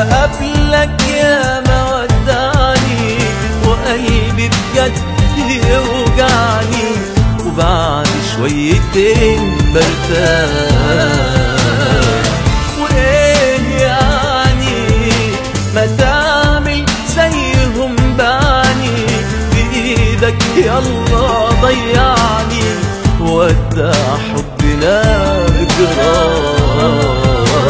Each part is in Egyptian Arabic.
بقابلك يا ما ودعني وقلبي بجد يوجعني وبعد شويتين برتاح وايه يعني ما تعمل زيهم بعني بايدك يلا ضيعني ودع حبنا جراح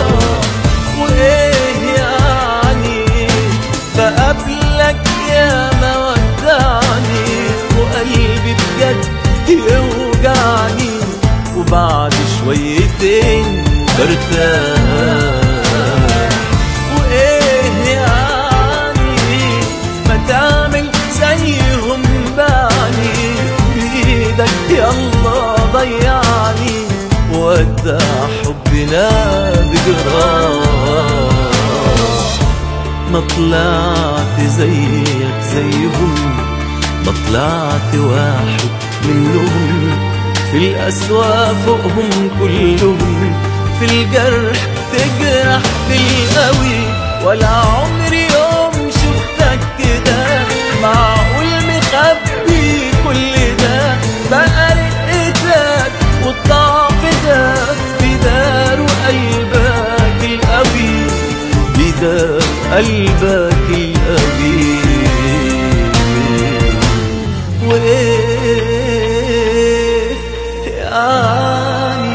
وايه يعني بقابلك يا ما ودعني وقلبي بجد يوجعني وبعد شويتين برتاح وايه يعني ما تعمل زيهم بعني بايدك يلا ضيعني ودع حبنا بجراح ما طلعت زيك زيهم ما طلعت واحد منهم في الأسوا فوقهم كلهم في الجرح تجرح بالقوي ولا عمري يوم شفتك كده معقول مخبي كل ده بقى رقتك والضعف ده بدار قلبك القوي بدار قلبك القوي وايه يعني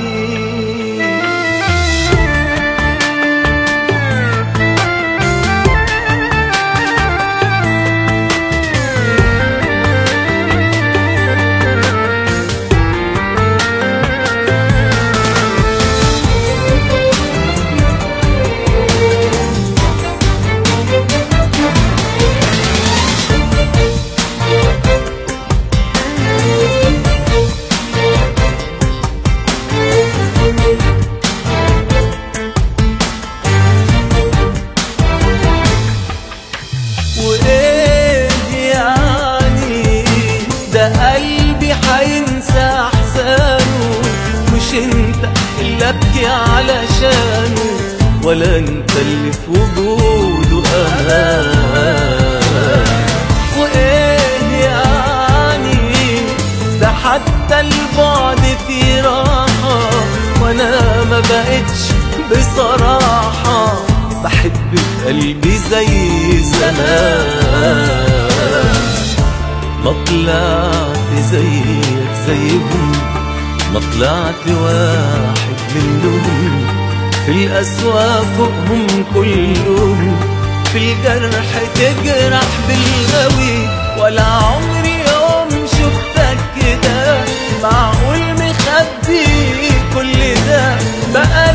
وايه يعني ده قلبي حينسى احزانه مش انت اللي ابكي علشانه ولا انت اللي في وجوده امان وايه يعني ده حتى البعد فيه راحة وانا ما بقتش بصراحة بحب بقلبي زي زمان ما طلعت زيك زيهم ما طلعت واحد منهم في الأسوا فوقهم كلهم في الجرح تجرح بالقوي ولا عمري يوم شفتك كده معقول مخبي كل ده بقى